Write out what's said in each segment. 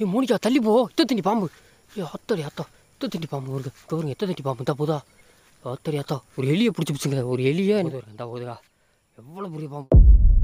ஏ Monica தள்ளி போ இத்த தண்ணி பாம்பு ஏ அத்தடி அத்தா இத்த தண்ணி பாம்பு வருது கவருங்க எத்த தண்ணி பாம்பு தான் போதா அத்தடி அத்தா ஒரு எலியை பிடிச்சி பிடிச்சிங்க ஒரு எலியே இந்த போதுடா எவ்வளோ பெரிய பாம்பு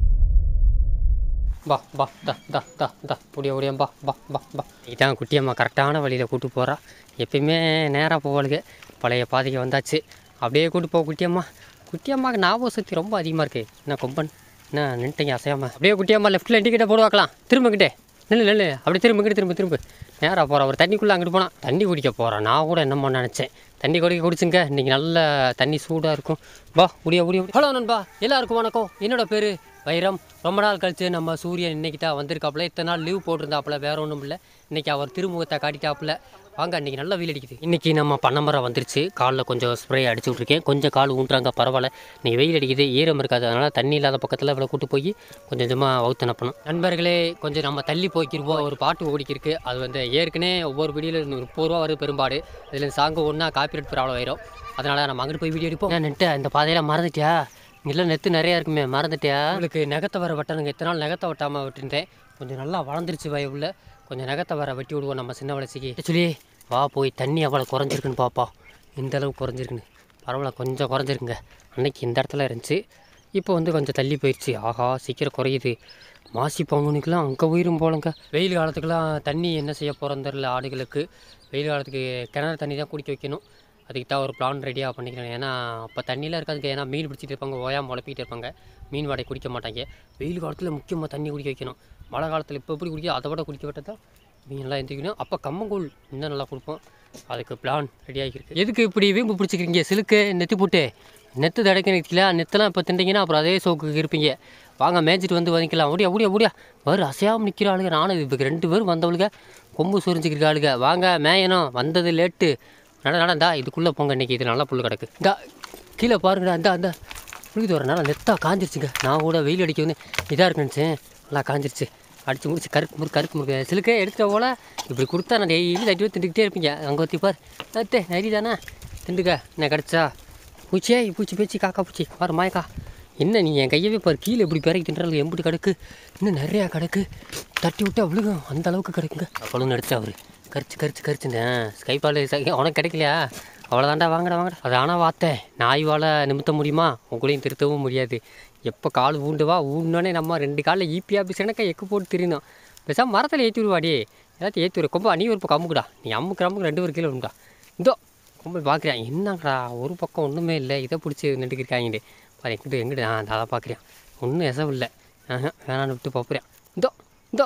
பா பா தா தா தா தா முடிய முடியும் பா பா பா பா இதான் குட்டியம்மா கரெக்டான வழியில் கூட்டு போகிறா எப்பயுமே நேராக போவாளுங்க பழைய பாதைக்கு வந்தாச்சு அப்படியே கூட்டு போ குட்டியம்மா குட்டியம்மாவுக்கு ஞாபக சக்தி ரொம்ப அதிகமாக இருக்குது என்ன கொம்பன் என்ன நின்ட்டீங்க அசையாமல் அப்படியே குட்டியம்மா லெஃப்ட்டில் டிக்கெட்டை போடு வைக்கலாம் திரும்பக்கிட்டே நில்லு நில்லு அப்படியே திரும்பிக்கிட்டு திரும்ப திரும்ப நேராக போகிறோம் ஒரு தண்ணிக்குள்ளே அங்கிட்டு போனால் தண்ணி குடிக்க போகிறேன் நான் கூட என்னமோ நினச்சேன் தண்ணி குடிக்க குடிச்சுங்க இன்றைக்கி நல்ல தண்ணி சூடாக இருக்கும் வா முடிய முடிய ஹலோ நண்பா எல்லாருக்கும் வணக்கம் என்னோட பேர் வைரம் ரொம்ப நாள் கழிச்சு நம்ம சூரியன் இன்னைக்கு தான் வந்திருக்காப்புல இத்தனை நாள் லீவ் போட்டிருந்தாப்புல வேற ஒன்றும் இல்லை இன்னைக்கு அவர் திருமுகத்தை காட்டிட்டாப்புல வாங்க இன்னைக்கு நல்லா வெயில் அடிக்குது இன்னைக்கு நம்ம பனைமரம் வந்துருச்சு காலில் கொஞ்சம் ஸ்ப்ரே அடிச்சு விட்ருக்கேன் கொஞ்சம் கால் ஊன்றாங்க பரவாயில்ல இன்னைக்கு வெயில் அடிக்குது ஈரம் இருக்காது அதனால் தண்ணி இல்லாத பக்கத்தில் இவ்வளோ கூட்டு போய் கொஞ்சம் கொஞ்சமாக அவுத்தனப்பணும் நண்பர்களே கொஞ்சம் நம்ம தள்ளி போய்க்கிருவோம் ஒரு பாட்டு ஓடிக்கிருக்கு அது வந்து ஏற்கனவே ஒவ்வொரு வீடியோவில் முப்பது ரூபா வருது பெரும்பாடு அதில் சாங்கு ஒன்றா காப்பிரைட் ப்ராப்ளம் ஆயிரும் அதனால் நம்ம அங்கிட்டு போய் வீடியோ எடுப்போம் நான் நெட்டு இந்த பாதையெல்லாம் மறந்துட்டியா இல்லை நெத்து நிறையா இருக்குமே மறந்துட்டியா உங்களுக்கு நகத்தை வர வெட்டணுங்க இத்தனை நாள் நகத்தை வெட்டாமல் விட்டுருந்தேன் கொஞ்சம் நல்லா வளர்ந்துருச்சு வயவுல கொஞ்சம் நகத்தை வர வெட்டி விடுவோம் நம்ம சின்ன வளர்ச்சிக்கு சொல்லி வா போய் தண்ணி எவ்வளோ குறைஞ்சிருக்குன்னு பாப்பா இந்த அளவு குறைஞ்சிருக்குன்னு பரவாயில்ல கொஞ்சம் குறைஞ்சிருக்குங்க அன்னைக்கு இந்த இடத்துல இருந்துச்சு இப்போ வந்து கொஞ்சம் தள்ளி போயிடுச்சு ஆஹா சீக்கிரம் குறையுது மாசி பங்குனிக்கெலாம் அங்கே உயிரும் போலங்க வெயில் காலத்துக்கெலாம் தண்ணி என்ன செய்ய போகிறோம் தெரில ஆடுகளுக்கு வெயில் காலத்துக்கு கிணறு தண்ணி தான் குடிக்க வைக்கணும் அதுக்கு தான் ஒரு பிளான் ரெடியாக பண்ணிக்கிறேன் ஏன்னா அப்போ தண்ணிலாம் இருக்காதுங்க ஏன்னா மீன் பிடிச்சிட்டு இருப்பாங்க ஓயாமல் உழப்பிட்டு இருப்பாங்க மீன் வாடகை குடிக்க மாட்டாங்க வெயில் காலத்தில் முக்கியமாக தண்ணி குடிக்க வைக்கணும் மழை காலத்தில் இப்போ எப்படி குடிக்க அதை விட குடிக்க விட்டால் தான் மீன்லாம் எந்திரிக்கணும் அப்போ கம்மங்கூழ் இன்னும் நல்லா கொடுப்போம் அதுக்கு பிளான் ரெடி ஆகிருக்கு எதுக்கு இப்படி வீம்பு பிடிச்சிக்கிறீங்க சிலுக்கு நெத்தி போட்டு நெத்து தடைக்கல நெத்தெல்லாம் இப்போ திண்டிங்கன்னா அப்புறம் அதே சோக்குக்கு இருப்பீங்க வாங்க மேய்ச்சிட்டு வந்து வதிக்கலாம் ஓடியா ஓடியா ஓடியா வரு அசையாமல் நிற்கிற ஆளுங்க நானும் இப்போ ரெண்டு பேரும் வந்தவளுங்க கொம்பு சுரிஞ்சிக்கிற ஆளுங்க வாங்க மேயணும் வந்தது லேட்டு நட நடந்தா இதுக்குள்ளே போங்க இன்னைக்கு இது நல்லா புல் கிடக்கு இந்தா கீழே பாருங்கடா இந்த அந்த புழுதி வர நல்லா நெத்தா காஞ்சிருச்சுங்க நான் கூட வெயில் அடிக்க வந்து இதாக இருக்குன்னு நல்லா காஞ்சிருச்சு அடிச்சு முடிச்சு கருக்கு முறுக்கு கருக்கு முறுக்கு சிலுக்கே எடுத்துட்ட போல இப்படி கொடுத்தா நான் டெய்லி தட்டி வந்து திண்டுக்கிட்டே இருப்பீங்க அங்கே ஒத்தி பார் அத்தே நரி தானே திண்டுக்க என்ன கிடச்சா பூச்சியே பூச்சி பேச்சு காக்கா பூச்சி பாரு மாயக்கா என்ன நீ என் கையவே பாரு கீழே இப்படி பிறகு தின்றது எம்பிட்டு கிடக்கு இன்னும் நிறையா கிடக்கு தட்டி விட்டா விழுகும் அந்த அளவுக்கு கிடைக்குங்க அவ்வளோ நடிச்சா அவரு கரிச்சு கரிச்சு கரிச்சுட்டேன் ஸ்கைபால் உனக்கு கிடைக்கலையா அவ்வளோதாண்டா வாங்கடா வாங்கடா அது ஆனால் வார்த்தேன் நாய் வாழை நிமித்த முடியுமா உங்களையும் திருத்தவும் முடியாது எப்போ கால் ஊண்டுவா ஊண்டோடனே நம்ம ரெண்டு காலில் ஈபி ஆஃபீஸ் கணக்கா எக்கு போட்டு திரியணும் பேசாமல் மரத்தில் ஏற்றி விடுவாடி எல்லாத்தையும் ஏற்றி விடு கொம்பா நீ ஒரு பக்கம் அமுக்குடா நீ அமுக்கு அமுக்கு ரெண்டு பேர் கீழே உண்டா இதோ கொம்பை பார்க்குறேன் என்னடா ஒரு பக்கம் ஒன்றுமே இல்லை இதை பிடிச்சி நின்றுக்கிருக்காங்கடே பாரு எங்கிட்ட எங்கிட்ட நான் அதை பார்க்குறேன் ஒன்றும் எசவு இல்லை ஆஹா வேணான்னு விட்டு பார்க்குறேன் இதோ இதோ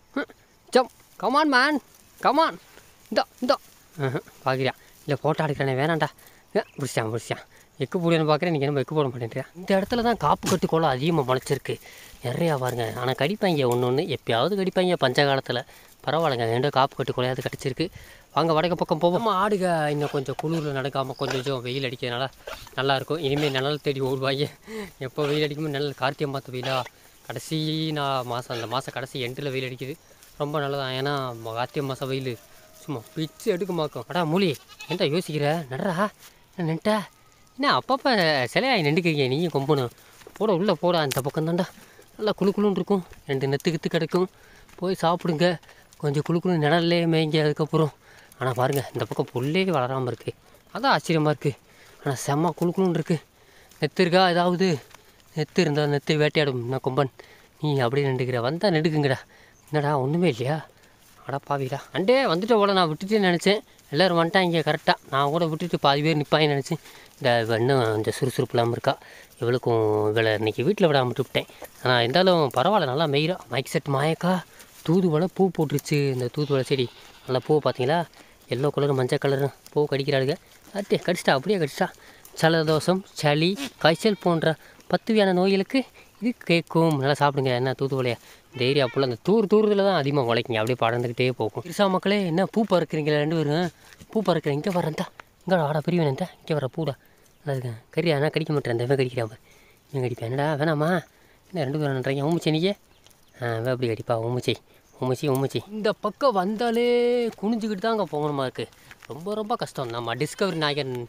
ஜம் கமான் மேன் கமான் இந்தோ இந்தோ பார்க்குறியா இல்லை ஃபோட்டோ எடுக்கிறேனே வேணாண்டா பிடிச்சான் பிடிச்சான் எக்கு போடுன்னு பார்க்குறேன் நீங்கள் என்ன எக்கு போட மாட்டேன்றியா இந்த இடத்துல தான் காப்பு கட்டு கோலம் அதிகமாக முளைச்சிருக்கு நிறையா பாருங்க ஆனால் கடிப்பாங்க ஒன்று ஒன்று எப்பயாவது கடிப்பாங்க பஞ்ச காலத்தில் பரவாயில்லைங்க ரெண்டு காப்பு கட்டு கொலையாவது கிடச்சிருக்கு வாங்க வடக்கு பக்கம் போவோம் நம்ம ஆடுக இன்னும் கொஞ்சம் குளிரில் நடக்காமல் கொஞ்சம் கொஞ்சம் வெயில் அடிக்கிறதுனால நல்லாயிருக்கும் இனிமேல் நிழல் தேடி ஓடுவாங்க எப்போ வெயில் அடிக்குமோ நிழல் கார்த்திகை மாத வெயிலா கடைசி நான் மாதம் அந்த மாதம் கடைசி எண்டில் வெயில் அடிக்குது ரொம்ப நல்லதான் ஏன்னா ம- கார்த்திகை மாதம் வெயில் சும்மா பிச்சு எடுக்கமாக்கும் அடா மூலி என்ன யோசிக்கிற நடரா என்ன நின்ட்டா என்ன அப்பப்போ சிலையாகி நின்றுக்கிறீங்க நீயும் கொம்பணும் போட உள்ளே போட அந்த பக்கம் தான்டா நல்லா குளு குளுன்னு இருக்கும் ரெண்டு நெத்து கித்து கிடைக்கும் போய் சாப்பிடுங்க கொஞ்சம் குளு குளு நிழல்லே மேய்ங்க அதுக்கப்புறம் ஆனால் பாருங்கள் இந்த பக்கம் புல்லே வளராமல் இருக்குது அதான் ஆச்சரியமாக இருக்குது ஆனால் செம்ம குளு குளுன்னு இருக்குது நெத்து இருக்கா ஏதாவது நெத்து இருந்தால் நெத்து வேட்டையாடும் நான் கொம்பன் நீ அப்படியே நின்றுக்கிற வந்தால் நெடுக்குங்கடா என்னடா ஒன்றுமே இல்லையா அட பாவிடா அண்டே வந்துட்டு போல நான் விட்டுட்டேன்னு நினச்சேன் எல்லோரும் வந்துட்டாங்க கரெக்டாக நான் கூட விட்டுட்டு பாதி பேர் நிற்பாங்கன்னு நினச்சேன் இந்த இவ இன்னும் இந்த சுறுசுறுப்பு இல்லாமல் இருக்கா இவளுக்கும் இவளை இன்னைக்கு வீட்டில் விடாம விட்டு விட்டேன் ஆனால் இருந்தாலும் பரவாயில்ல நல்லா மெய்கிறா மைக் செட் மாயக்கா தூதுவளை பூ போட்டுருச்சு இந்த தூதுவளை செடி நல்லா பூ பார்த்தீங்களா எல்லோ கலர் மஞ்சள் கலர் பூ கடிக்கிறாளுங்க அத்தே கடிச்சிட்டா அப்படியே கடிச்சிட்டா ஜலதோஷம் சளி காய்ச்சல் போன்ற பத்து வகையான நோய்களுக்கு இது கேட்கும் நல்லா சாப்பிடுங்க என்ன தூதுவளையா இந்த ஏரியா ஃபுல்லாக அந்த தூர் தூரத்தில் தான் அதிகமாக உழைக்குங்க அப்படியே படர்ந்துக்கிட்டே போகும் இருசா மக்களே என்ன பூ பறக்கிறீங்களா ரெண்டு பேரும் பூ பறக்கிறேன் இங்கே வரேன்டா இங்கே ஆடா பெரியவன் இருந்தா இங்கே வர பூடா நல்லா இருக்கேன் கறியா நான் கடிக்க மாட்டேன் இந்த கடிக்கிறான் பாரு இவன் கடிப்பேன் என்னடா வேணாமா என்ன ரெண்டு பேரும் நன்றாங்க ஊமுச்சி நீங்க ஆ அவன் அப்படி கடிப்பா ஊமுச்சி ஊமுச்சி ஊமுச்சி இந்த பக்கம் வந்தாலே குனிஞ்சுக்கிட்டு தான் அங்கே போகணுமா இருக்குது ரொம்ப ரொம்ப கஷ்டம் நம்ம டிஸ்கவரி நாயகன்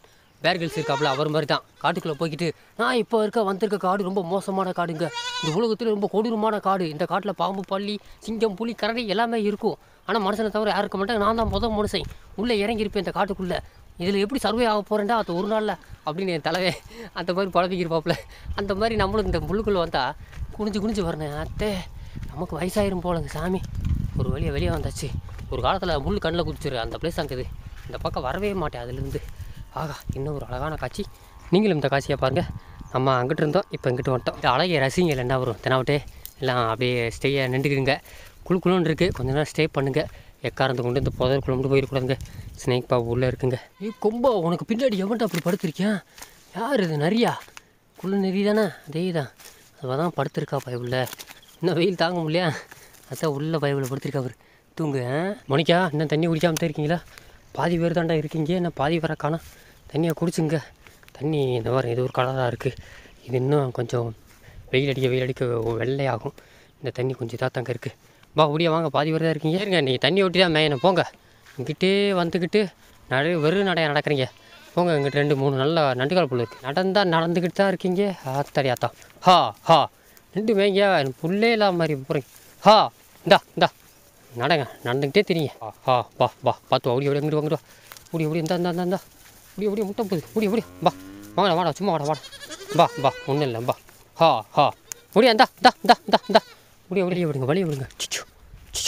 பேர்கில்ஸ் இருக்காப்புல அவர் மாதிரி தான் காட்டுக்குள்ளே போய்க்கிட்டு நான் இப்போ இருக்க வந்திருக்க காடு ரொம்ப மோசமான காடுங்க இந்த உலகத்தில் ரொம்ப கொடூரமான காடு இந்த காட்டில் பாம்பு பள்ளி சிங்கம் புலி கரடி எல்லாமே இருக்கும் ஆனால் மனுஷனை தவிர யாரும் இருக்க மாட்டாங்க நான் தான் முத மனுஷன் உள்ளே இறங்கியிருப்பேன் இந்த காட்டுக்குள்ளே இதில் எப்படி சர்வே ஆக போகிறேன்டா அது ஒரு நாளில் அப்படின்னு என் தலைவே அந்த மாதிரி பழப்பிக்கிருப்பாப்புல அந்த மாதிரி நம்மளும் இந்த முள்ளுக்குள்ளே வந்தால் குனிஞ்சு குனிஞ்சு வரணும் அத்தே நமக்கு வயசாயிரும் போலங்க சாமி ஒரு வழியாக வெளியே வந்தாச்சு ஒரு காலத்தில் முள் கண்ணில் குதிச்சிரு அந்த பிளேஸ் அங்குது இந்த பக்கம் வரவே மாட்டேன் அதுலேருந்து ஆகா இன்னும் ஒரு அழகான காட்சி நீங்களும் இந்த காட்சியை பாருங்கள் நம்ம அங்கிட்டு இருந்தோம் இப்போ இங்கிட்டு வந்துட்டோம் இந்த அழகிய ரசிங்கள் என்ன வரும் தெனாவட்டே எல்லாம் அப்படியே ஸ்டேயை நின்றுக்குதுங்க குழு குழுன்னு இருக்குது கொஞ்ச நேரம் ஸ்டே பண்ணுங்கள் எக்காரந்து கொண்டு இந்த புதர் குழம்பு போயிடக்கூடாதுங்க ஸ்னேக் பாபு உள்ளே இருக்குங்க ஏ கொம்பா உனக்கு பின்னாடி எவன்ட்டு அப்படி படுத்திருக்கேன் யார் இது நிறையா குழு நெறி தானே அதே தான் அவள் தான் படுத்திருக்கா பயவுள்ள இன்னும் வெயில் தாங்க முடியலையா அதான் உள்ள பயவில் படுத்திருக்கா அவர் தூங்கு ஆ? மோனிகா இன்னும் தண்ணி குடிக்காம தான் இருக்கீங்களா பாதி பேர் தாண்டா இருக்கீங்க என்ன பாதி வர காணோம் தண்ணியை குடிச்சுங்க தண்ணி இந்த மாதிரி இது ஒரு கலராக இருக்குது இது இன்னும் கொஞ்சம் வெயில் அடிக்க வெயில் அடிக்க வெள்ளையாகும் இந்த தண்ணி கொஞ்சம் இதாக தாங்க இருக்குது வா ஓடியா வாங்க பாதி பேர் தான் இருக்கீங்க இருங்க நீ தண்ணி ஒட்டி தான் மேயணும் போங்க இங்கிட்டே வந்துக்கிட்டு நிறைய வெறும் நடையா நடக்கிறீங்க போங்க இங்கிட்ட ரெண்டு மூணு நல்ல நண்டுகால் புல் இருக்குது நடந்தால் நடந்துக்கிட்டு தான் இருக்கீங்க ஆத்தாடி ஆத்தா ஹா ஹா ரெண்டு மேய்ங்க எனக்கு புல்லே இல்லாம மாதிரி போகிறீங்க ஹா இந்தா இந்தா நடங்க நடந்துக்கிட்டே தெரியுங்க ஹா ஹா வா வா பார்த்து வா ஓடி ஓடி அங்கிட்டு வாங்கிட்டு வா ஓடி ஓடி இந்தா இந்தா இந்தா இந்தா ஓடி ஓடி முட்டை போகுது ஓடி ஓடி வா வாடா வாடா சும்மா வாடா வாடா வா வா ஒன்றும் இல்லை வா ஹா ஹா ஓடியா இந்தா இந்தா இந்தா இந்தா இந்தா ஓடியா வழியை விடுங்க வழியை விடுங்க சிச்சு சிச்சு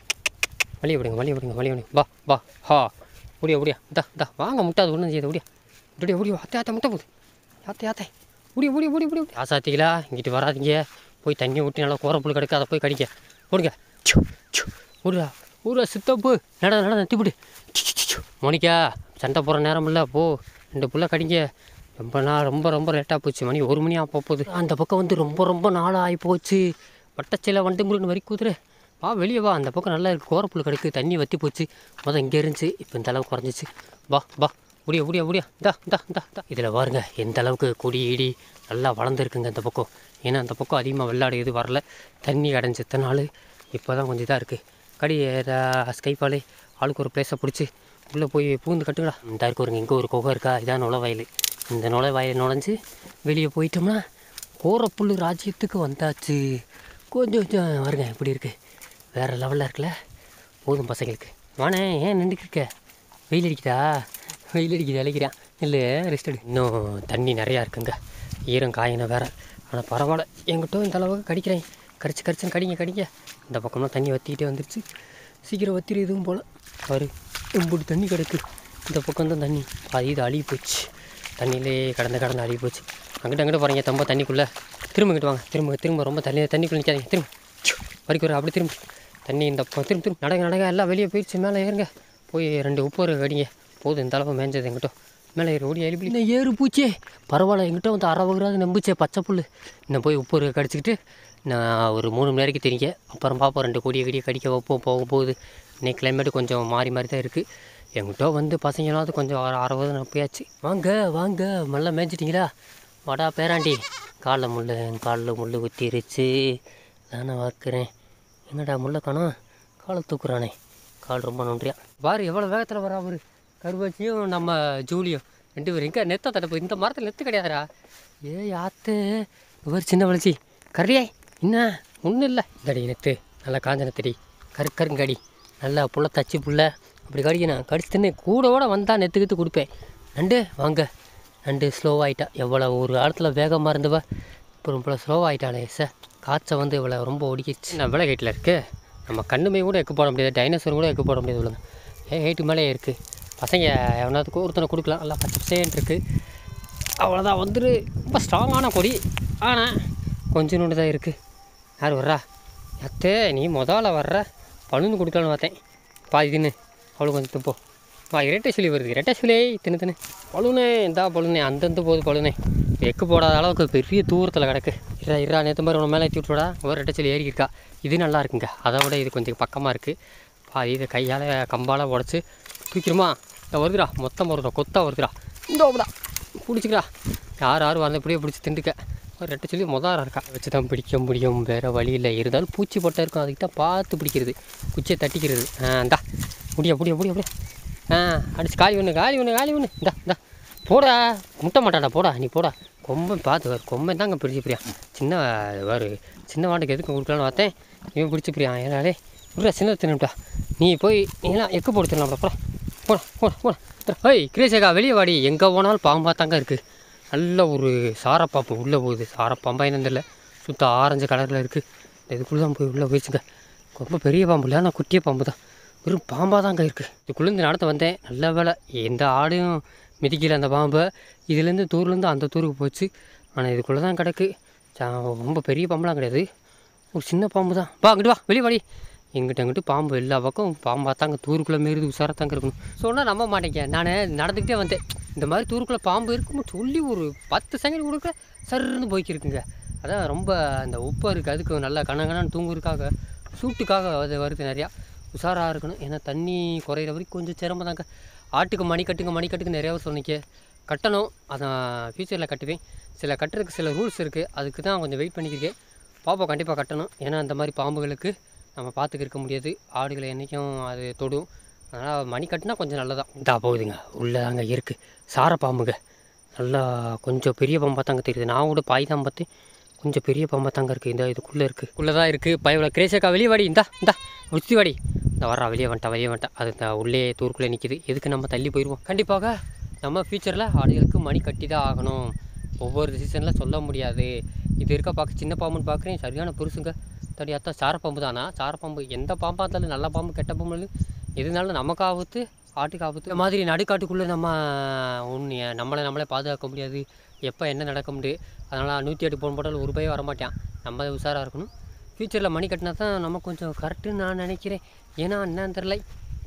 வழியை விடுங்க வழியை விடுங்க வழியை விடுங்க வா வா ஹா ஓடியா ஓடியா இந்தா இந்தா வாங்க முட்டை அது ஒன்றும் செய்யுது ஓடியா ஓடியா ஓடியா அத்தை அத்தை முட்டை போகுது யாத்தை யாத்தை ஓடி ஓடி ஓடி ஓடி ஓடி ஆசாத்திங்களா இங்கிட்டு வராதீங்க போய் தண்ணி ஊற்றி நல்லா கோரப்புல் கிடக்கு அதை போய் கடிக்க ஓடுங்க சு, சு. ஓடுடா ஓடுடா சித்தப்பு நட நட நத்திப்பிடு மோனிக்கா சண்டை போகிற நேரம் இல்லை போ ரெண்டு புள்ள கடிங்க ரொம்ப நாள் ரொம்ப ரொம்ப லேட்டாக போச்சு மணி ஒரு மணி ஆக போகுது அந்த பக்கம் வந்து ரொம்ப ரொம்ப நாள் ஆகி போச்சு வட்டச்சில வந்து முருகன் வரி குதிரை வா வெளியே வா அந்த பக்கம் நல்லா இருக்கு கோரப்புல் கிடக்கு தண்ணி வற்றி போச்சு மொதல் இங்கே இருந்துச்சு இப்போ இந்த அளவுக்கு குறைஞ்சிச்சு வா வா முடிய முடிய முடிய இந்தா இந்தா இந்தா இந்தா இதில் பாருங்க எந்த அளவுக்கு கொடி இடி நல்லா வளர்ந்துருக்குங்க இந்த பக்கம் ஏன்னா அந்த பக்கம் அதிகமாக வெள்ளாடு எதுவும் வரல தண்ணி அடைஞ்ச இத்தனை நாள் இப்போ தான் கொஞ்சம் இதாக இருக்குது கடி ஸ்கைப்பாலே ஆளுக்கு ஒரு பிளேஸை பிடிச்சி உள்ளே போய் பூந்து கட்டுங்கடா இந்த இருக்கு ஒரு இங்கே ஒரு குகை இருக்கா இதான் நுழைவாயில் இந்த நுழைவாயில் நுழைஞ்சு வெளியே போயிட்டோம்னா கோரப்புல் ராஜ்யத்துக்கு வந்தாச்சு கொஞ்சம் கொஞ்சம் வருங்க இப்படி இருக்குது வேறு லெவலில் இருக்குல்ல போதும் பசங்களுக்கு வானே ஏன் நின்றுட்டு இருக்க வெயில் அடிக்குதா வெயில் அடிக்குது அழைக்கிறான் இல்லை ரெஸ்ட் எடு இன்னும் தண்ணி நிறையா இருக்குங்க ஈரம் காயின வேற ஆனால் பரவாயில்ல என்கிட்ட இந்த அளவுக்கு கடிக்கிறேன் கடிச்சு கடிச்சுன்னு கடிங்க கடிங்க இந்த பக்கம்லாம் தண்ணி வற்றிக்கிட்டே வந்துருச்சு சீக்கிரம் வத்திரி எதுவும் போல் பாரு எம்புட்டு தண்ணி கிடக்கு இந்த பக்கம் தான் தண்ணி பாதி இது அழுகி போச்சு தண்ணியிலே கடந்து கடந்து அழுகி போச்சு அங்கிட்ட அங்கிட்ட போகிறீங்க தம்ப தண்ணிக்குள்ளே திரும்ப இங்கிட்டு வாங்க திரும்ப திரும்ப ரொம்ப தண்ணி தண்ணிக்குள்ளே நிற்காதீங்க திரும்ப வரைக்கும் ஒரு அப்படி திரும்ப தண்ணி இந்த பக்கம் திரும்ப திரும்ப நடங்க நடங்க எல்லாம் வெளியே போயிடுச்சு மேலே ஏறுங்க போய் ரெண்டு உப்பு ஒரு கடிங்க போதும் இந்த அளவு மேய்ஞ்சது எங்கிட்ட மேலே ஏறு ஓடி எழுப்பி இன்னும் ஏறு பூச்சே பரவாயில்ல எங்கிட்ட வந்து அரை வகுறாது நம்பிச்சே பச்சை புல் இன்னும் போய் உப்பு ஒரு கடிச்சிக்கிட்டு நான் ஒரு மூணு மணி நேரத்துக்கு தெரியுங்க அப்புறம் பார்ப்போம் ரெண்டு கொடியை கடியை கடிக்க வைப்போம் போக போகுது இன்னைக்கு கிளைமேட் கொஞ்சம் மாறி மாறி தான் இருக்குது எங்கிட்ட வந்து பசங்களாவது கொஞ்சம் அரை அரை வகுது நம்பியாச்சு வாங்க வாங்க நல்லா மேய்ச்சிட்டிங்களா வாடா பேராண்டி காலில் முள் காலில் முள் குத்திருச்சு தானே வாக்குறேன் என்னடா முள்ள காணோம் காலை தூக்குறானே கால் ரொம்ப நன்றியா பாரு எவ்வளோ வேகத்தில் வரா அவரு கருவாச்சியும் நம்ம ஜூலியும் ரெண்டு பேரும் எங்கே நெத்த தடப்பு இந்த மரத்தில் நெத்து கிடையாதுடா ஏ யாத்து இவர் சின்ன வளர்ச்சி கரியாய் என்ன ஒன்றும் இல்லை இந்தடி நெத்து நல்லா காஞ்ச நெத்தடி கரு கருங்கடி நல்லா புள்ள தச்சு புள்ள அப்படி கடிக்கணும் கடிச்சு தின்னு கூட கூட வந்தால் நெத்துக்கிட்டு கொடுப்பேன் நண்டு வாங்க நண்டு ஸ்லோவாகிட்டா எவ்வளோ ஒரு காலத்தில் வேகமாக இருந்தவ இப்போ ரொம்ப ஸ்லோவாகிட்டாளே சார் காய்ச்சல் வந்து இவ்வளோ ரொம்ப ஒடிக்கிச்சு நான் விலை ஹைட்டில் இருக்குது நம்ம கண்ணுமே கூட எக்கு போட முடியாது டைனோசர் கூட எக்கு போட முடியாது இவ்வளோ ஏ ஹைட்டு மேலே இருக்குது பசங்க எவனாவது ஒருத்தனை கொடுக்கலாம் நல்லா பச்சை பசேன்ட்டு இருக்குது அவ்வளோதான் வந்துரு ரொம்ப ஸ்ட்ராங்கான கொடி ஆனால் கொஞ்சம் நோண்டு தான் இருக்குது யார் வர்றா அத்தே நீ முதல்ல வர்ற பழுந்து கொடுக்கலான்னு பார்த்தேன் பாதி தின்னு அவளுக்கு கொஞ்சம் துப்போ வா இரட்டை சுழி வருது இரட்டை சுழி தின்னு தின்னு பழுனே இந்தா பழுனே அந்தந்த போகுது பழுனே எக்கு போடாத அளவுக்கு பெரிய தூரத்தில் கிடக்கு இரா இரா நேற்று மாதிரி உன மேலே ஏற்றி விட்டுவிடா ஒரு ரெட்டை சுழி ஏறி இருக்கா இது நல்லா இருக்குங்க அதை விட இது கொஞ்சம் பக்கமாக இருக்குது பாதி இதை கையால் கம்பால் உடச்சி தூக்கிடுமா இந்த வருதுடா மொத்தம் வருதுடா கொத்தா வருதுடா இந்த ஓடுடா பிடிச்சிக்கிறா யார் யார் வரல இப்படியே பிடிச்சி திண்டுக்க ஒரு ரெட்டை சொல்லி முதல் இருக்கா வச்சு தான் பிடிக்க முடியும் வேறு வழி இல்லை இருந்தாலும் பூச்சி பொட்டை இருக்கும் அதுக்கிட்ட பார்த்து பிடிக்கிறது குச்சியை தட்டிக்கிறது ஆ இந்தா முடியா முடியா முடியா முடியா ஆ அடிச்சு காலி ஒன்று காலி ஒன்று காலி ஒன்று இந்தா இந்தா போடா முட்ட மாட்டாடா போடா நீ போடா கொம்பன் பார்த்து வேறு கொம்பன் தாங்க பிடிச்சி பிரியா சின்ன வேறு சின்ன வாண்டுக்கு எதுக்கு கொடுக்கலான்னு பார்த்தேன் இவன் பிடிச்சி பிரியா ஏனாலே விட்றா சின்ன தின்னுட்டா நீ போய் நீலாம் எக்கு போட்டு தின்னலாம் போடா போடா போடா போடா ஹோய் கிரேசேகா வெளியே வாடி எங்கே போனாலும் பாம்பாக தாங்க இருக்குது நல்ல ஒரு சாரப்பாம்பு உள்ளே போகுது சாரப்பாம்பா என்னன்னு தெரியல சுத்த ஆரஞ்சு கலரில் இருக்குது இதுக்குள்ளே தான் போய் உள்ளே போயிடுச்சுங்க ரொம்ப பெரிய பாம்பு இல்லை ஆனால் குட்டிய பாம்பு தான் வெறும் பாம்பாக தாங்க இருக்குது இதுக்குள்ளேருந்து நடந்து வந்தேன் நல்ல வேலை எந்த ஆடையும் மிதிக்கல அந்த பாம்பை இதுலேருந்து தூர்லேருந்து அந்த தூருக்கு போச்சு ஆனால் இதுக்குள்ளே தான் கிடக்கு சா- ரொம்ப பெரிய பாம்புலாம் கிடையாது ஒரு சின்ன பாம்பு தான் வா அங்கிட்டு வா வெளியே வாடி எங்கிட்ட அங்கிட்டு பாம்பு எல்லா பக்கம் பாம்பாக தாங்க தூருக்குள்ளே மாரி உசாராக தாங்க இருக்கணும் சொன்னால் நம்ப மாட்டேங்க நான் நடந்துக்கிட்டே வந்தேன் இந்த மாதிரி தூருக்குள்ளே பாம்பு இருக்குன்னு சொல்லி ஒரு பத்து செகண்ட் கொடுக்க சருன்னு போய்க்கிருக்குங்க அதான் ரொம்ப அந்த உப்பு இருக்குது அதுக்கு நல்லா கணக்கணான்னு தூங்குறதுக்காக சூட்டுக்காக அது வருது நிறையா உஷாராக இருக்கணும் ஏன்னா தண்ணி குறையிற வரைக்கும் கொஞ்சம் சிரமம் தாங்க ஆட்டுக்கு மணி கட்டுங்க மணி கட்டுங்க நிறையா சொன்னீங்க கட்டணும் அதான் ஃப்யூச்சரில் கட்டுவேன் சில கட்டுறதுக்கு சில ரூல்ஸ் இருக்குது அதுக்கு தான் கொஞ்சம் வெயிட் பண்ணிக்கிறேன் பாப்பா கண்டிப்பாக கட்டணும் ஏன்னா அந்த மாதிரி பாம்புகளுக்கு நம்ம பார்த்துக்க இருக்க முடியாது ஆடுகளை என்றைக்கும் அது தொடும் அதனால் மணி கட்டினா கொஞ்சம் நல்லதான் இதா போகுதுங்க உள்ளே அங்கே இருக்குது சார பாம்புங்க நல்லா கொஞ்சம் பெரிய பாம்பாக தாங்க தெரியுது நான் கூட பாய் தான் பார்த்து கொஞ்சம் பெரிய பாம்பாக தாங்க இருக்குது இந்த இதுக்குள்ளே இருக்குது உள்ளே தான் இருக்குது பயவில் கிரேசக்கா வெளியே வாடி இந்தா இந்தா உச்சி வாடி இந்த வர்றா வெளியே வந்துட்டா வெளியே வந்துட்டா அது இந்த உள்ளே தூருக்குள்ளே நிற்கிது எதுக்கு நம்ம தள்ளி போயிடுவோம் கண்டிப்பாக நம்ம ஃப்யூச்சரில் ஆடுகளுக்கு மணி கட்டி தான் ஆகணும் ஒவ்வொரு சீசனில் சொல்ல முடியாது இது இருக்க பார்க்க சின்ன பாம்புன்னு பார்க்குறேன் சரியான பெருசுங்க தடி அத்தா சாரப்பாம்பு தானா சாரப்பாம்பு எந்த பாம்பாக இருந்தாலும் நல்ல பாம்பு கெட்ட பாம்பு எதுனாலும் நமக்கு ஆபத்து ஆட்டுக்கு ஆபத்து இந்த மாதிரி நடுக்காட்டுக்குள்ளே நம்ம ஒன்று நம்மளை நம்மளே பாதுகாக்க முடியாது எப்போ என்ன நடக்க முடியும் அதனால் நூற்றி எட்டு போன் போட்டாலும் ஒரு பயம் வரமாட்டான் நம்ம உஷாராக இருக்கணும் ஃப்யூச்சரில் மணி கட்டினா தான் நம்ம கொஞ்சம் கரெக்டுன்னு நான் நினைக்கிறேன் ஏன்னா என்னன்னு தெரில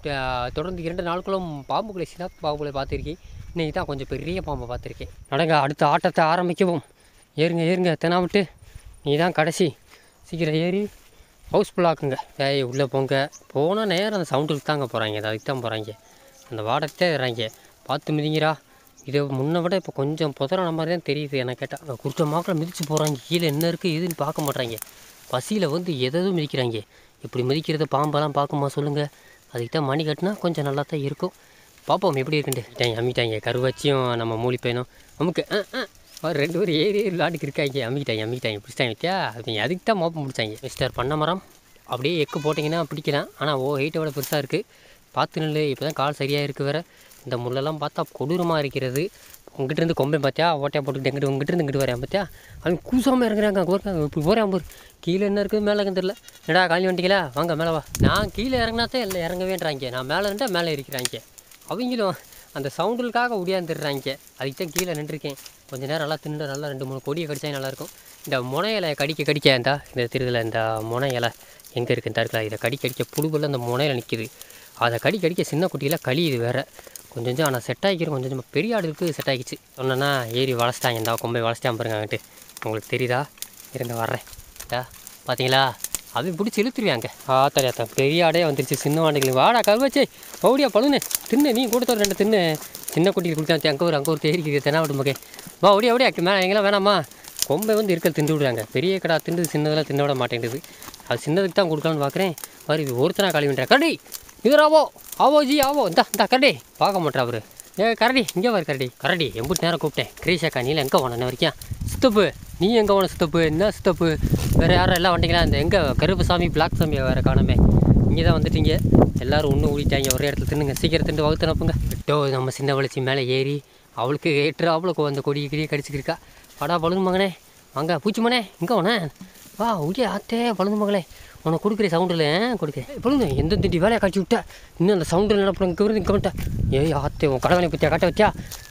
ட- தொடர்ந்து இரண்டு நாட்களும் பாம்புகளை சின்ன பாம்புகளை பார்த்துருக்கேன் இன்றைக்கி தான் கொஞ்சம் பெரிய பாம்பை பார்த்துருக்கேன் நடங்க அடுத்த ஆட்டத்தை ஆரம்பிக்கவும் ஏறுங்க ஏறுங்க தெனாவிட்டு நீ தான் கடைசி சீக்கிரம் ஏறி ஹவுஸ்ஃபுல் ஆக்குங்க ஏய் உள்ளே போங்க போனால் நேரம் அந்த சவுண்டுக்கு தாங்க போகிறாங்க அதுக்கு தான் போகிறாங்க அந்த வாடகத்தை ஏறாங்க பார்த்து மிதிங்கடா இதை முன்ன விட இப்போ கொஞ்சம் புதறான மாதிரி தான் தெரியுது எனக்கு கேட்டால் அங்கே குருட்ட மாக்கில் மிதிச்சு போகிறாங்க கீழே என்ன இருக்குது எதுன்னு பார்க்க மாட்றாங்க பசியில் வந்து எதுவும் மிதிக்கிறாங்க இப்படி மிதிக்கிறத பாம்பெல்லாம் பார்க்குமா சொல்லுங்கள் அதுக்கு தான் மணி கட்டினா கொஞ்சம் நல்லா தான் இருக்கும் பார்ப்போம் எப்படி இருக்குன்ட்டு அமிட்டாங்க அமிட்டாங்க கருவாச்சியும் நம்ம மூலி பையனும் நமக்கு ஆ ஆ அவர் ரெண்டு பேரும் ஏறி ஏறி விளாண்டுக்கு இருக்காங்க அமிக்கிட்டாங்க அமிக்கிட்டாங்க பிடிச்சிட்டாங்க வித்தியா அவங்க அதுக்கு தான் மோப்பம் பிடிச்சாங்க மிஸ்டர் பண்ணமரம் அப்படியே எக்கு போட்டிங்கன்னா பிடிக்கலாம் ஆனால் ஓ ஹைட்டை விட பெருசாக இருக்குது பார்த்து நில்லு இப்போ தான் கால் சரியாக இருக்கு வேற இந்த முள்ளெல்லாம் பார்த்தா கொடூரமாக இருக்கிறது உங்ககிட்ட இருந்து கொம்பை பார்த்தியா ஓட்டையா போட்டுக்கிட்டு எங்கிட்ட உங்ககிட்ட இருந்து இங்கிட்டு வரேன் பார்த்தியா அவங்க கூசாமல் இறங்குறாங்க அங்கே ஒருக்காங்க இப்படி போகிறேன் பாரு கீழே என்ன இருக்குது மேலே இருக்குன்னு தெரியல என்னடா காலி வந்துட்டீங்களா வாங்க மேலே வா நான் கீழே இறங்கினாத்தான் இல்லை இறங்கவேன்றாங்க நான் மேலே இருந்தால் மேலே இருக்கிறாங்க அவங்களும் அந்த சவுண்டுக்காக ஒடியாந்துடுறாங்க அதுக்கு தான் கீழே நின்றுருக்கேன் கொஞ்ச நேரம் நல்லா தின்னு நல்லா ரெண்டு மூணு கொடியை கடிச்சா நல்லாயிருக்கும் இந்த முனை இலை கடிக்க கடிக்க இந்த இந்த திருதில் இந்த முனை இலை எங்கே இருக்குது இந்த இருக்கா இதை கடி கடிக்க புழுவில் அந்த முனையில் நிற்கிது அதை கடி கடிக்க சின்ன குட்டியில் கழியுது வேற கொஞ்சம் கொஞ்சம் ஆனால் செட் ஆகிக்கிறோம் கொஞ்சம் கொஞ்சம் பெரிய ஆடுக்கு செட் ஆகிடுச்சு சொன்னேன்னா ஏறி வளச்சிட்டாங்க இந்த கொம்பை வளச்சிட்டான் பாருங்க அங்கிட்டு உங்களுக்கு தெரியுதா இருங்க வர்றேன் இதா பார்த்தீங்களா அவன் பிடிச்சி இழுத்துருவாங்க ஆத்தாடி ஆத்தா பெரிய ஆடே வந்துருச்சு சின்ன ஆண்டுகளுக்கு வாடா கருவாச்சே ஓடியா பழுனு தின்னு நீ கொடுத்த ஒரு ரெண்டு தின்னு சின்ன குட்டிக்கு கொடுத்தா அங்கே ஒரு அங்கே ஒரு தேரிக்கு தெனாவிட்டு மகே வா ஓடியா ஓடியா மேலே எங்கெல்லாம் வேணாமா கொம்பை வந்து இருக்க திண்டு விடுறாங்க பெரிய கடா திண்டு சின்னதெல்லாம் தின்ன விட மாட்டேங்குது அது சின்னதுக்கு தான் கொடுக்கலான்னு பார்க்குறேன் பாரு இது ஒருத்தனா காலி பண்ணுறேன் கரடி இதுராவோ ஆவோ ஜி ஆவோ இந்தா இந்தா கரடி பார்க்க மாட்டா அவரு ஏ கரடி இங்கே வர கரடி கரடி எம்பிட்டு நேரம் கூப்பிட்டேன் கிரீஷாக்கா நீல எங்கே போன இன்ன வரைக்கும் சித்தப்பு நீ எங்கே போன சித்தப்பு என்ன சித்தப்பு வேறு யாரும் எல்லாம் வந்துட்டீங்களா இந்த எங்கே கருப்புசாமி பிளாக் சாமி வேறு காணாமே இங்கே தான் வந்துட்டீங்க எல்லாரும் ஒன்று ஓடிட்டாங்க ஒரே இடத்துல தின்னுங்க சீக்கிரம் திண்டு வகுத்து அனுப்புங்க டோ நம்ம சின்ன வளர்ச்சி மேலே ஏறி அவளுக்கு ஏற்று அவளுக்கு அந்த கொடி கிடியை கடிச்சிக்கிருக்கா வாடா பழுது மகனே வாங்க பூச்சி மகனே இங்கே உன வா உடிய ஆத்தே பழுது மகளே உனக்கு கொடுக்குற சவுண்டில் கொடுக்குறேன் பழுது எந்த திண்டி வேலையை காட்சி விட்டா இன்னும் அந்த சவுண்டில் என்ன பண்ண இங்கே இருந்து இங்கே வந்துட்டா ஏய் ஆத்தே உன் கடவுளை பற்றியா காட்ட வச்சியா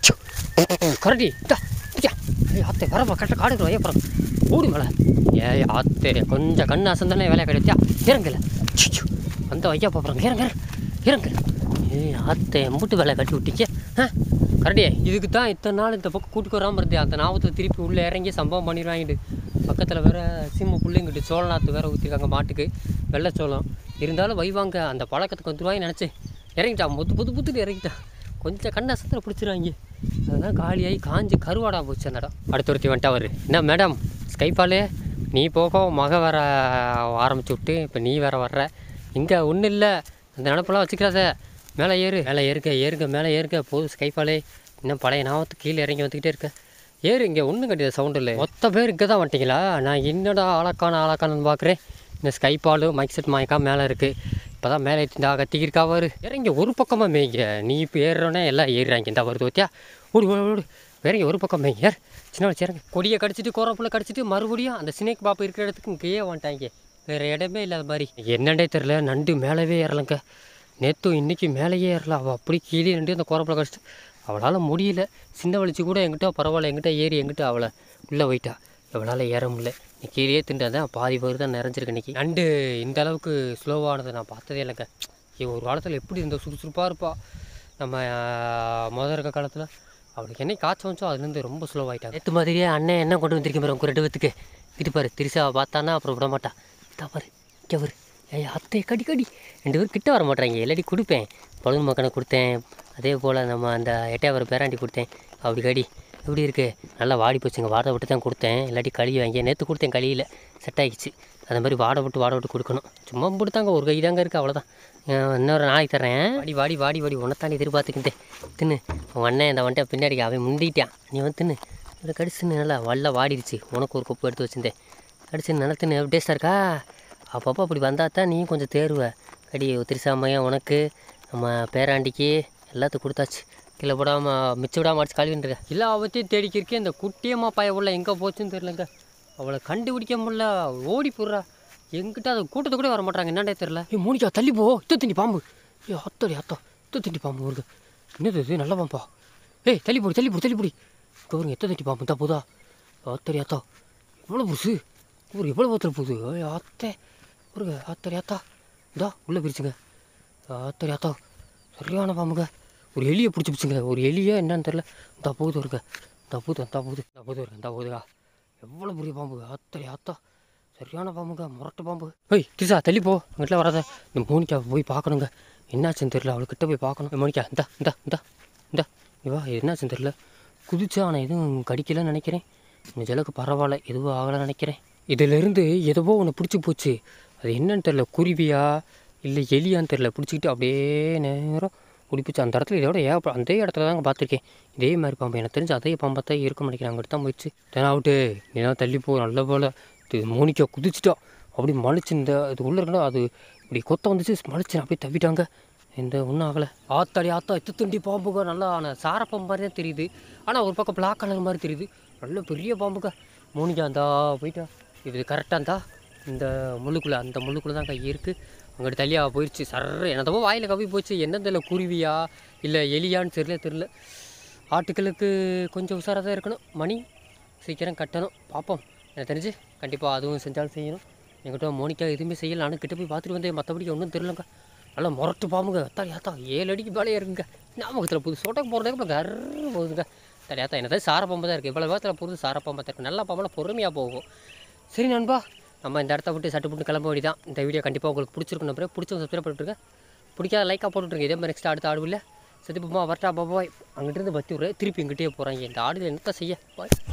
கரடி இந்தா இந்தா. ஏய் ஆத்தே வரப்பா கரெக்டாக காடுக்குள்ள ஏப்பறம் ஓடு மேலே ஏய் ஆத்தே கொஞ்சம் கண்ணு அசந்தானே வேலையை கிடைச்சா இறங்கல சிச்சு. அந்த வையா பார்க்குறாங்க இறங்க இறங்க ஏய் ஆத்தே எம்புட்டு வேலை கட்டி விட்டீங்க ஆ கரடியே இதுக்கு தான் இத்தனை நாள் இந்த பக்கம் கூட்டுக்கு வராமல் இருந்தேன் அந்த நாவத்தை திருப்பி உள்ளே இறங்கி சம்பவம் பண்ணிடுவாங்கிட்டு பக்கத்தில் வேற சிம்ம பிள்ளைங்கிட்டு சோள நாற்று வேற ஊற்றிருக்காங்க மாட்டுக்கு வெள்ளைச்சோளம் இருந்தாலும் வைவாங்க அந்த பழக்கத்துக்கு வந்துருவாங்கன்னு நினச்சேன் இறங்கிட்டான் புத்து புத்து புத்துட்டு இறங்கிட்டான் கொஞ்சம் கண்ணசத்தில் பிடிச்சிருவாங்க அதெல்லாம் காலியாகி காஞ்சி கருவாடா போச்சு அந்த இடம் அடுத்த ஒருத்தி வந்துட்டு அவர் என்ன மேடம் ஸ்கைப்பாலே நீ போக மக வர ஆரம்பிச்சு விட்டு இப்போ நீ வேற வர்ற இங்கே ஒன்றும் இல்லை அந்த நினப்பெல்லாம் வச்சுக்கிறாத மேலே ஏறு மேலே ஏறுங்க ஏறுங்க மேலே ஏறுங்க போதும் ஸ்கைப்பாலே இன்னும் பழைய ஞாபகத்துக்கு கீழே இறங்கி வந்துக்கிட்டே இருக்க ஏறு இங்கே ஒன்றும் கிடையாது சவுண்ட் இல்லை மொத்த பேர் இங்கே தான் வந்துட்டீங்களா நான் என்னடா ஆளாக்கான ஆளாக்கானு பார்க்குறேன் இந்த ஸ்கைபாலு மைக் செட் மாய்க்கா மேலே இருக்குது இப்போ தான் மேலே ஏற்றிண்டா கத்திக்கிருக்கா வரு இறங்கி ஒரு பக்கமாக மேய்ங்க நீ இப்போ ஏறுறோன்னே எல்லாம் ஏறுறாங்க இந்த வருது ஓத்தியா ஓடி ஓடி ஓடி இறங்கி ஒரு பக்கம் மேய்ங்க ஏறு சின்ன வச்சு இறங்க கொடியை கடிச்சிட்டு கோரப்புள்ள கடிச்சிட்டு மறுபடியும் அந்த ஸ்னேக் பாப்பு இருக்கிற இடத்துக்கு இங்கேயே வந்துட்டாங்க வேறு இடமே இல்லாத மாதிரி என்னண்டே தெரில நண்டு மேலவே ஏறலங்க நேற்றும் இன்றைக்கி மேலேயே ஏறல அவள் அப்படி கீழே நின்று அந்த கோரப்புள்ள கடிச்சிட்டு அவளால் முடியல சின்ன வலிச்சு கூட எங்கிட்ட பரவாயில்ல எங்கிட்ட ஏறி எங்கிட்ட அவளை உள்ளே போயிட்டா அவளால் ஏற முடியல நீ கீழே திண்டாதான் பாதி பேர் தான் நிறைஞ்சிருக்கு இன்னைக்கு நண்டு இந்த அளவுக்கு ஸ்லோவானதை நான் பார்த்ததே இல்லைங்க இவ ஒரு காலத்தில் எப்படி இருந்த சுறுசுறுப்பாக இருப்பா நம்ம ஆஹ், முத இருக்க காலத்தில் அவளுக்கு என்ன காய்ச்சல் வந்துச்சோ அதுலேருந்து ரொம்ப ஸ்லோவாயிட்டாங்க நேற்று மாதிரியே அண்ணன் என்ன கொண்டு வந்திருக்கேன் பாரு உங்க ரெண்டு பேத்துக்கு இது பாரு திரிசாவை பார்த்தானா அப்புறம் விட மாட்டா இதா பாரு இங்கே பாரு ஏய் அத்தை கடி கடி ரெண்டு பேரும் கிட்ட வர மாட்டாங்க எல்லாடி கொடுப்பேன் பழுகு மக்கனை கொடுத்தேன் அதே போல் நம்ம அந்த எட்டையாவர பேராண்டி கொடுத்தேன் அப்படி கடி எப்படி இருக்கு நல்லா வாடி போச்சுங்க வாடை விட்டு தான் கொடுத்தேன் இல்லாட்டி கழுவி வாங்கி நேற்று கொடுத்தேன் கழியில் செட் ஆகிடுச்சு அந்த மாதிரி வாடை விட்டு வாடை விட்டு கொடுக்கணும் சும்மா கொடுத்தாங்க ஒரு கை தாங்க இருக்குது அவ்வளோதான் இன்னொரு நாளைக்கு தரேன் வாடி வாடி வாடி வாடி உனத்தாண்டி எதிர்பார்த்துக்கிட்டேன் தின்னு உங்கள் அண்ணன் இந்த வந்துட்டு பின்னாடி அவன் முந்திட்டான் நீ வந்து தின்னு இதை கடிச்சு தின்னு நல்லா வல்ல வாடிடுச்சு உனக்கு ஒரு கொப்பு எடுத்து வச்சிருந்தேன் கடிச்சு நல்லா தின்னு டேஸ்ட்டாக இருக்கா அப்பப்போ அப்படி வந்தால் தான் நீயும் கொஞ்சம் தேருவ கடி திரிசாமையா உனக்கு நம்ம பேராண்டிக்கு எல்லாத்துக்கும் கொடுத்தாச்சு கீழே போடாமல் மிச்சம் விடாமல் அடிச்சு கழுவின்றிருக்க எல்லா அவத்தையும் தேடிக்கிருக்கேன் இந்த குட்டியம்மா பாய உள்ள எங்கே போச்சுன்னு தெரியலங்க அவளை கண்டுபிடிக்க முடியல ஓடி போடுறா எங்கிட்ட அது கூட்டத்தை கூட வர மாட்டாங்க என்னடே தெரில ஏ மோனிக்கா தள்ளி போ இத்த திண்டி பாம்பு ஏ அத்தடி அத்தா இத்த திண்டி பாம்பு வருது என்னது இது நல்ல பாம்பா ஏய் தள்ளி போடி தள்ளி போடி தள்ளி போடி கவருங்க எத்த திண்டி பாம்பு தான் போதா அத்தடி அத்தா எவ்வளோ புதுசு ஒரு எவ்வளோ பத்திரம் போகுது ஏய் அத்தை ஒரு அத்தடி அத்தா இதா உள்ளே பிரிச்சுங்க அத்தடி அத்தா சரியான பாம்புங்க ஒரு எலியை பிடிச்சி பிடிச்சுங்க ஒரு எலியா என்னன்னு தெரில இந்த போகுது வருங்க இந்த போகுது இந்த போகுது இந்த போகுது வருங்க இந்த போகுதுக்கா எவ்வளோ பெரிய பாம்பு அத்தடி அத்தா சரியான பாம்புங்க முரட்டு பாம்பு ஏய் திசா தள்ளி போ அங்கிட்ட வராத இந்த மோனிக்கா போய் பார்க்கணுங்க என்னாச்சுன்னு தெரியல அவளுக்கிட்ட போய் பார்க்கணும் ஏய், மோனிக்கா இந்தா இந்தா இந்தா இந்தா இவா என்னாச்சுன்னு தெரியல குதிச்சா ஆனால் எதுவும் கடிக்கலன்னு நினைக்கிறேன் இந்த அளவுக்கு பரவாயில்ல எதுவும் ஆகலைன்னு நினைக்கிறேன் இதிலிருந்து எதுவோ ஒன்று பிடிச்சி போச்சு அது என்னன்னு தெரில குருவியா இல்லை எலியான்னு தெரில பிடிச்சிக்கிட்டு அப்படியே நேரம் குடிப்பிச்சு அந்த இடத்துல இதோட ஏ அந்த இடத்துல தாங்க பார்த்துருக்கேன் இதே மாதிரி பாம்பு எனக்கு தெரிஞ்சு அதே பாம்பை தான் இருக்க நினைக்கிறேன் அங்கிட்ட தான் போயிடுச்சு தெனாவிட்டு நீனா தள்ளி போ நல்ல போல் இது மோனிக்கா குதிச்சிட்டா அப்படி மலிச்சு இந்த இது உள்ள இருக்கணும் அது இப்படி கொத்த வந்துச்சு மலிச்சு அப்படியே தவிட்டாங்க எந்த ஒன்றும் ஆகலை ஆத்தாடி ஆத்தா எத்து துண்டி பாம்புங்க நல்லா ஆனால் சார பாம்பு மாதிரி தான் தெரியுது ஆனால் ஒரு பக்கம் பிளாக் கலர் மாதிரி தெரியுது நல்ல பெரிய பாம்புங்க மோனிக்கா அந்தா போயிட்டா இது கரெக்டாக இருந்தா இந்த முள்ளுக்குள்ளே அந்த முள்ளுக்குள்ளே தான் கை இருக்குது அங்கிட்டு தள்ளியா போயிடுச்சு சர்ற என்னதோ வாயில் கவி போச்சு என்ன தெரியல குருவியா இல்லை எலியான்னு தெரியல தெரியல ஆட்டுக்களுக்கு கொஞ்சம் உஷாராக தான் இருக்கணும் மணி சீக்கிரம் கட்டணும் பார்ப்போம் எனக்கு தெரிஞ்சு கண்டிப்பாக அதுவும் செஞ்சாலும் செய்யணும் என்கிட்ட மோனிக்கா எதுவுமே செய்யல நானும் கிட்ட போய் பார்த்துட்டு வந்தேன் மற்றபடி ஒன்றும் தெரியலங்க நல்லா முரட்டு பாம்புங்க அத்தா ஏத்தா ஏழு அடிக்கு மேலே இருக்குங்க ஞாபகத்தில் புது சோட்டக்கு போகிறதுக்கு கர்ற போகுதுங்க தடையாத்தா என்னதான் சார பாம்பு தான் இருக்குது இவ்வளோ வேகத்தில் புது சார பாம்பு தான் இருக்குது நல்ல பாம்பெல்லாம் பொறுமையாக போகும் சரி நண்பா நம்ம இந்த இடத்த விட்டு சட்டு போட்டு கிளம்ப வேண்டியதான் இந்த வீடியோ கண்டிப்பாக உங்களுக்கு பிடிச்சிருக்கும் நம்புறேன் பிடிச்சவங்க சப்ஸ்கிரைப் பண்ணிட்டுருங்க பிடிக்காத லைக்காக போட்டுருங்க இதே மாதிரி நெக்ஸ்ட் அடுத்த ஆடு இல்லை சத்தியப்பமா வரட்டா பாபாய் அங்கிட்டிருந்து பத்தி விட்றேன் திருப்பி இங்கிட்டே போகிறாங்க இந்த ஆடு என்னத்த செய்ய பாய்